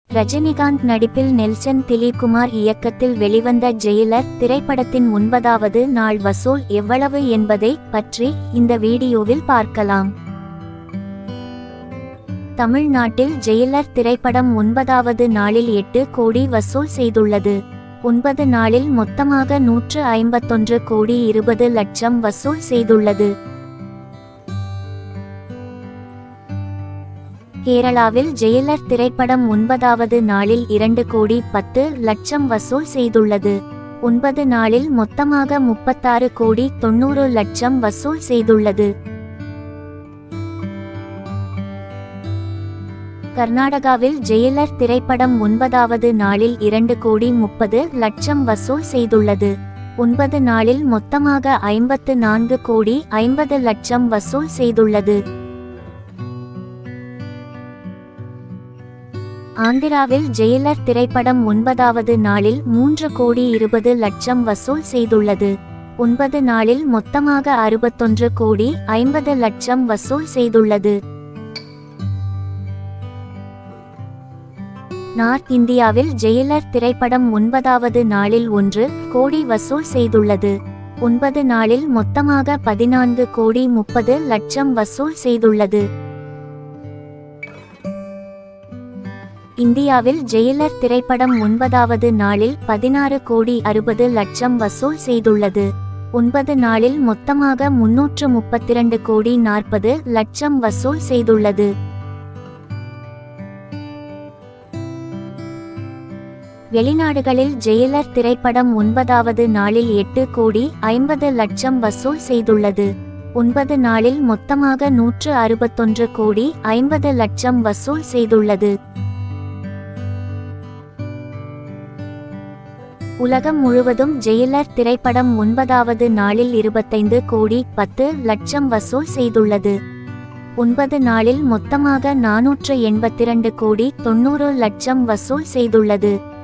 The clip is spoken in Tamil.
ரஜினிகாந்த் நடிப்பில் நெல்சன் திலீப்குமார் இயக்கத்தில் வெளிவந்த ஜெயிலர் திரைப்படத்தின் ஒன்பதாவது நாள் வசூல் எவ்வளவு என்பதை பற்றி இந்த வீடியோவில் பார்க்கலாம் தமிழ்நாட்டில் ஜெயிலர் திரைப்படம் ஒன்பதாவது நாளில் எட்டு கோடி வசூல் செய்துள்ளது ஒன்பது நாளில் மொத்தமாக நூற்று ஐம்பத்தொன்று கோடி இருபது லட்சம் வசூல் செய்துள்ளது கேரளாவில் ஜெயிலர் திரைப்படம் ஒன்பதாவது நாளில் இரண்டு கோடி பத்து லட்சம் வசூல் செய்துள்ளது ஒன்பது நாளில் மொத்தமாக முப்பத்தாறு கோடி தொண்ணூறு லட்சம் வசூல் செய்துள்ளது கர்நாடகாவில் ஜெயிலர் திரைப்படம் ஒன்பதாவது நாளில் இரண்டு கோடி முப்பது லட்சம் வசூல் செய்துள்ளது ஒன்பது நாளில் மொத்தமாக ஐம்பத்து நான்கு கோடி ஐம்பது லட்சம் வசூல் செய்துள்ளது ஆந்திராவில் ஜெயிலர் திரைப்படம் ஒன்பதாவது நாளில் மூன்று கோடி இருபது லட்சம் வசூல் செய்துள்ளது ஒன்பது நாளில் மொத்தமாக அறுபத்தொன்று கோடி ஐம்பது லட்சம் வசூல் செய்துள்ளது நார்த் இந்தியாவில் ஜெயிலர் திரைப்படம் ஒன்பதாவது நாளில் ஒன்று கோடி வசூல் செய்துள்ளது ஒன்பது நாளில் மொத்தமாக பதினான்கு கோடி முப்பது லட்சம் வசூல் செய்துள்ளது இந்தியாவில் ஜெயிலர் திரைப்படம் ஒன்பதாவது நாளில் பதினாறு கோடி அறுபது லட்சம் வசூல் செய்துள்ளது ஒன்பது நாளில் மொத்தமாக முன்னூற்று முப்பத்திரண்டு கோடி நாற்பது லட்சம் வசூல் செய்துள்ளது வெளிநாடுகளில் ஜெயிலர் திரைப்படம் ஒன்பதாவது நாளில் எட்டு கோடி ஐம்பது லட்சம் வசூல் செய்துள்ளது ஒன்பது நாளில் மொத்தமாக நூற்று அறுபத்தொன்று கோடி ஐம்பது லட்சம் வசூல் செய்துள்ளது உலகம் முழுவதும் ஜெயிலர் திரைப்படம் ஒன்பதாவது நாளில் இருபத்தைந்து கோடி பத்து லட்சம் வசூல் செய்துள்ளது ஒன்பது நாளில் மொத்தமாக நாநூற்று எண்பத்திரண்டு கோடி தொண்ணூறு லட்சம் வசூல் செய்துள்ளது